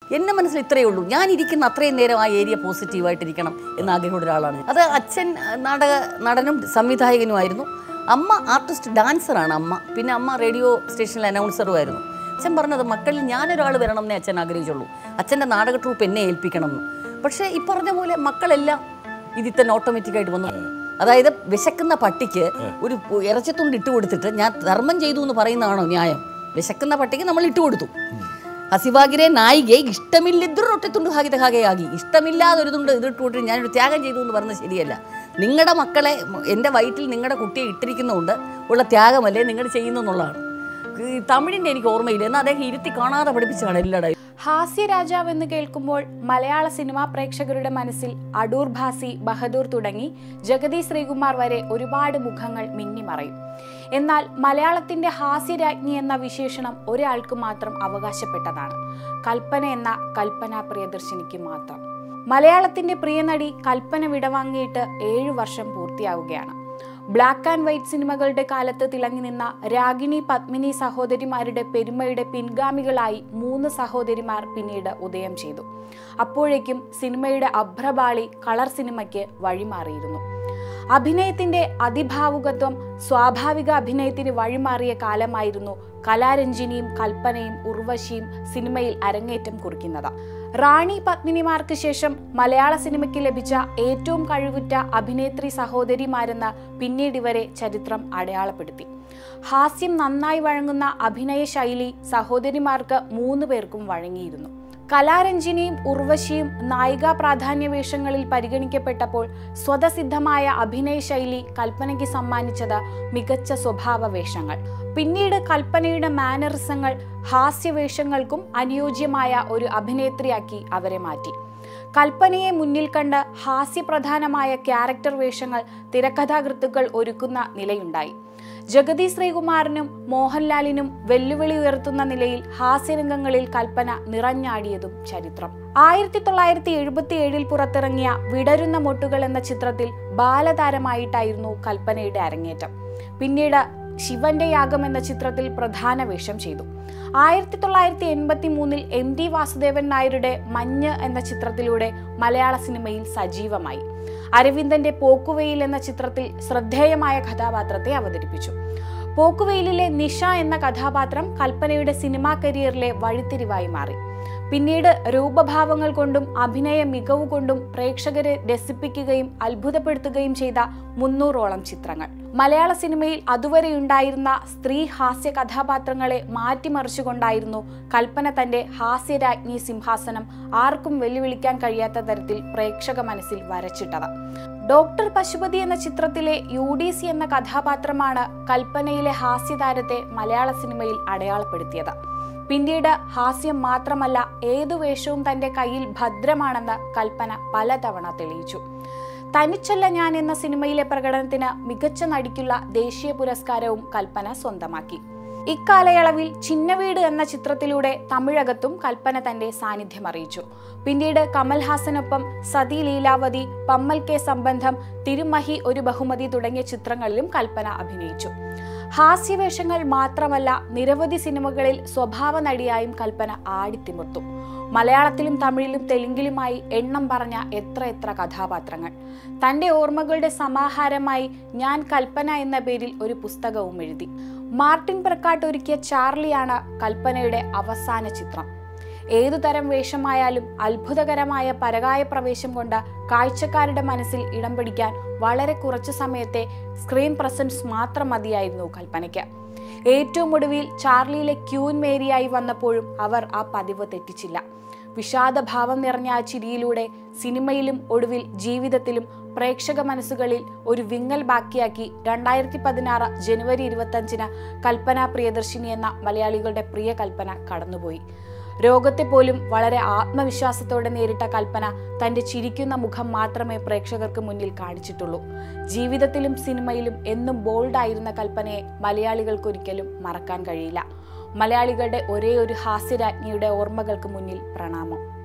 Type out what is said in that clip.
എൻ്റെ മനസ്സിൽ ഇത്രയേ ഉള്ളൂ ഞാൻ ഇരിക്കുന്ന അത്രയും നേരം ആ ഏരിയ പോസിറ്റീവായിട്ടിരിക്കണം എന്ന് ആഗ്രഹമുള്ള ഒരാളാണ് അത് അച്ഛൻ നാടക നടനും സംവിധായകനുമായിരുന്നു അമ്മ ആർട്ടിസ്റ്റ് ഡാൻസറാണ് അമ്മ പിന്നെ അമ്മ റേഡിയോ സ്റ്റേഷനിൽ അനൗൺസറുമായിരുന്നു അച്ഛൻ പറഞ്ഞത് മക്കളിൽ ഞാനൊരാൾ വരണം എന്നേ അച്ഛൻ ആഗ്രഹിച്ചുള്ളൂ അച്ഛൻ്റെ നാടക ട്രൂപ്പ് എന്നെ ഏൽപ്പിക്കണം എന്ന് പക്ഷേ ഈ പറഞ്ഞ പോലെ മക്കളെല്ലാം ഇതിൽ തന്നെ ഓട്ടോമാറ്റിക്കായിട്ട് വന്നു അതായത് വിശക്കുന്ന പട്ടിക്ക് ഒരു ഇറച്ചിത്തുണ്ട് ഇട്ട് കൊടുത്തിട്ട് ഞാൻ ധർമ്മം ചെയ്തു എന്ന് പറയുന്നതാണോ ന്യായം വിശക്കുന്ന പട്ടിക്ക് നമ്മൾ ഇട്ട് കൊടുത്തു ഹസിവാഗിരെ നായികയെ ഇഷ്ടമില്ലെതൊരു ഒറ്റത്തുണ്ട് ഹാഗിത ഹാഗയാകി ഇഷ്ടമില്ലാതെ ഒരു തുണ്ട് ഇതിട്ട് കൊടുത്തിട്ട് ഞാനൊരു ത്യാഗം ചെയ്തു എന്ന് പറയുന്നത് ശരിയല്ല നിങ്ങളുടെ മക്കളെ എൻ്റെ വയറ്റിൽ നിങ്ങളുടെ കുട്ടിയെ ഇട്ടിരിക്കുന്നതുകൊണ്ട് ഉള്ള ത്യാഗമല്ലേ നിങ്ങൾ ചെയ്യുന്നു എന്നുള്ളതാണ് ഈ തമിഴിൻ്റെ എനിക്ക് ഓർമ്മയില്ല എന്നാൽ അദ്ദേഹം ഇരുത്തി കാണാതെ പഠിപ്പിച്ചാണ് എല്ലായിടവും ഹാസ്യ രാജാവ് എന്ന് കേൾക്കുമ്പോൾ മലയാള സിനിമാ പ്രേക്ഷകരുടെ മനസ്സിൽ അടൂർ ഭാസി ബഹദൂർ തുടങ്ങി ജഗതി ശ്രീകുമാർ വരെ ഒരുപാട് മുഖങ്ങൾ മിന്നിമറയും എന്നാൽ മലയാളത്തിന്റെ ഹാസ്യരാജ്ഞി എന്ന വിശേഷണം ഒരാൾക്ക് മാത്രം അവകാശപ്പെട്ടതാണ് കൽപ്പന എന്ന കൽപ്പന പ്രിയദർശിനിക്ക് മാത്രം മലയാളത്തിന്റെ പ്രിയനടി കൽപ്പന വിടവാങ്ങിയിട്ട് ഏഴു വർഷം പൂർത്തിയാവുകയാണ് ബ്ലാക്ക് ആൻഡ് വൈറ്റ് സിനിമകളുടെ കാലത്ത് തിളങ്ങി നിന്ന രാഗിണി പത്മിനി സഹോദരിമാരുടെ പെരുമയുടെ പിൻഗാമികളായി മൂന്ന് സഹോദരിമാർ പിന്നീട് ഉദയം ചെയ്തു അപ്പോഴേക്കും സിനിമയുടെ അഭ്രപാളി കളർ സിനിമയ്ക്ക് വഴിമാറിയിരുന്നു അഭിനയത്തിന്റെ അതിഭാവുകത്വം സ്വാഭാവിക അഭിനയത്തിന് വഴിമാറിയ കാലമായിരുന്നു കലാരഞ്ജിനിയും കൽപ്പനയും ഉർവശിയും സിനിമയിൽ അരങ്ങേറ്റം കുറിക്കുന്നത് റാണി പത്മിനിമാർക്ക് ശേഷം മലയാള സിനിമയ്ക്ക് ലഭിച്ച ഏറ്റവും കഴിവുറ്റ അഭിനേത്രി സഹോദരിമാരെന്ന് പിന്നീട് ഇവരെ ചരിത്രം അടയാളപ്പെടുത്തി ഹാസ്യം നന്നായി വഴങ്ങുന്ന അഭിനയ ശൈലി സഹോദരിമാർക്ക് മൂന്ന് പേർക്കും വഴങ്ങിയിരുന്നു കലാരഞ്ജിനിയും ഉർവശിയും നായികാ പ്രാധാന്യ വേഷങ്ങളിൽ പരിഗണിക്കപ്പെട്ടപ്പോൾ സ്വതസിദ്ധമായ അഭിനയ ശൈലി കൽപ്പനയ്ക്ക് സമ്മാനിച്ചത് മികച്ച സ്വഭാവ വേഷങ്ങൾ പിന്നീട് കൽപ്പനയുടെ മാനറിസങ്ങൾ ഹാസ്യവേഷങ്ങൾക്കും അനുയോജ്യമായ ഒരു അഭിനേത്രിയാക്കി അവരെ മാറ്റി കൽപ്പനയെ മുന്നിൽ കണ്ട് ഹാസ്യപ്രധാനമായ ക്യാരക്ടർ വേഷങ്ങൾ തിരക്കഥാകൃത്തുക്കൾ ഒരുക്കുന്ന നിലയുണ്ടായി ജഗതി ശ്രീകുമാറിനും മോഹൻലാലിനും വെല്ലുവിളി ഉയർത്തുന്ന നിലയിൽ ഹാസ്യരംഗങ്ങളിൽ കൽപ്പന നിറഞ്ഞാടിയതും ചരിത്രം ആയിരത്തി തൊള്ളായിരത്തി എഴുപത്തി ഏഴിൽ പുറത്തിറങ്ങിയ വിടരുന്ന മൊട്ടുകൾ എന്ന ചിത്രത്തിൽ ബാലതാരമായിട്ടായിരുന്നു കൽപ്പനയുടെ അരങ്ങേറ്റം പിന്നീട് ശിവന്റെ യാഗം എന്ന ചിത്രത്തിൽ പ്രധാന വേഷം ചെയ്തു ആയിരത്തി തൊള്ളായിരത്തി എൺപത്തി മൂന്നിൽ എം ടി വാസുദേവൻ നായരുടെ മഞ്ഞ് എന്ന ചിത്രത്തിലൂടെ മലയാള സിനിമയിൽ സജീവമായി അരവിന്ദന്റെ പോക്കുവെയിൽ എന്ന ചിത്രത്തിൽ ശ്രദ്ധേയമായ കഥാപാത്രത്തെ അവതരിപ്പിച്ചു പോക്കുവെയിലിലെ നിഷ എന്ന കഥാപാത്രം കൽപ്പനയുടെ സിനിമാ കരിയറിലെ വഴിത്തിരിവായി മാറി പിന്നീട് രൂപഭാവങ്ങൾ കൊണ്ടും അഭിനയ മികവ് കൊണ്ടും പ്രേക്ഷകരെ രസിപ്പിക്കുകയും അത്ഭുതപ്പെടുത്തുകയും ചെയ്ത മുന്നൂറോളം ചിത്രങ്ങൾ മലയാള സിനിമയിൽ അതുവരെയുണ്ടായിരുന്ന സ്ത്രീ ഹാസ്യ കഥാപാത്രങ്ങളെ മാറ്റിമറിച്ചുകൊണ്ടായിരുന്നു കൽപ്പന തന്റെ ഹാസ്യരാജ്ഞി സിംഹാസനം ആർക്കും വെല്ലുവിളിക്കാൻ കഴിയാത്ത തരത്തിൽ പ്രേക്ഷക മനസ്സിൽ വരച്ചിട്ടത് ഡോക്ടർ പശുപതി എന്ന ചിത്രത്തിലെ യു ഡി സി എന്ന കഥാപാത്രമാണ് കൽപ്പനയിലെ ഹാസ്യതാരത്തെ മലയാള സിനിമയിൽ അടയാളപ്പെടുത്തിയത് പിന്നീട് ഹാസ്യം മാത്രമല്ല ഏതു വേഷവും തന്റെ കയ്യിൽ ഭദ്രമാണെന്ന് കൽപ്പന പലതവണ തെളിയിച്ചു തനിച്ചല്ല ഞാൻ എന്ന സിനിമയിലെ പ്രകടനത്തിന് മികച്ച നടിക്കുള്ള ദേശീയ പുരസ്കാരവും കൽപ്പന സ്വന്തമാക്കി ഇക്കാലയളവിൽ ചിന്നവീട് എന്ന ചിത്രത്തിലൂടെ തമിഴകത്തും കൽപ്പന തന്റെ സാന്നിധ്യം അറിയിച്ചു പിന്നീട് കമൽഹാസനൊപ്പം സതി ലീലാവതി പമ്മൽ കെ സംബന്ധം തിരുമഹി ഒരു ബഹുമതി തുടങ്ങിയ ചിത്രങ്ങളിലും കൽപ്പന അഭിനയിച്ചു ഹാസ്യവേഷങ്ങൾ മാത്രമല്ല നിരവധി സിനിമകളിൽ സ്വഭാവ നടിയായും കൽപ്പന ആടിത്തിമിർത്തു മലയാളത്തിലും തമിഴിലും തെലുങ്കിലുമായി എണ്ണം പറഞ്ഞ എത്ര എത്ര കഥാപാത്രങ്ങൾ തന്റെ ഓർമ്മകളുടെ സമാഹാരമായി ഞാൻ കൽപ്പന എന്ന പേരിൽ ഒരു പുസ്തകവും എഴുതി മാർട്ടിൻ പ്രക്കാട്ട് ഒരുക്കിയ ചാർലിയാണ് കൽപ്പനയുടെ അവസാന ചിത്രം ഏതുതരം വേഷമായാലും അത്ഭുതകരമായ പരകായ പ്രവേശം കൊണ്ട് കാഴ്ചക്കാരുടെ മനസ്സിൽ ഇടം പിടിക്കാൻ വളരെ കുറച്ചു സമയത്തെ സ്ക്രീൻ പ്രസൻസ് മാത്രം മതിയായിരുന്നു കൽപ്പനയ്ക്ക് ഏറ്റവും ഒടുവിൽ ചാർലിയിലെ ക്യൂൻ മേരിയായി വന്നപ്പോഴും അവർ ആ പതിവ് തെറ്റിച്ചില്ല വിഷാദഭാവം നിറഞ്ഞ ആ ചിരിയിലൂടെ സിനിമയിലും ഒടുവിൽ ജീവിതത്തിലും പ്രേക്ഷക മനസ്സുകളിൽ ഒരു വിങ്ങൽ ബാക്കിയാക്കി രണ്ടായിരത്തി പതിനാറ് ജനുവരി ഇരുപത്തഞ്ചിന് കൽപ്പന പ്രിയദർശിനി എന്ന മലയാളികളുടെ പ്രിയ കൽപ്പന കടന്നുപോയി രോഗത്തെ പോലും വളരെ ആത്മവിശ്വാസത്തോടെ നേരിട്ട കൽപ്പന തന്റെ ചിരിക്കുന്ന മുഖം മാത്രമേ പ്രേക്ഷകർക്ക് മുന്നിൽ കാണിച്ചിട്ടുള്ളൂ ജീവിതത്തിലും സിനിമയിലും എന്നും ബോൾഡായിരുന്ന കൽപ്പനയെ മലയാളികൾക്കൊരിക്കലും മറക്കാൻ കഴിയില്ല മലയാളികളുടെ ഒരേ ഒരു ഹാസ്യരാജ്ഞിയുടെ ഓർമ്മകൾക്ക് മുന്നിൽ പ്രണാമം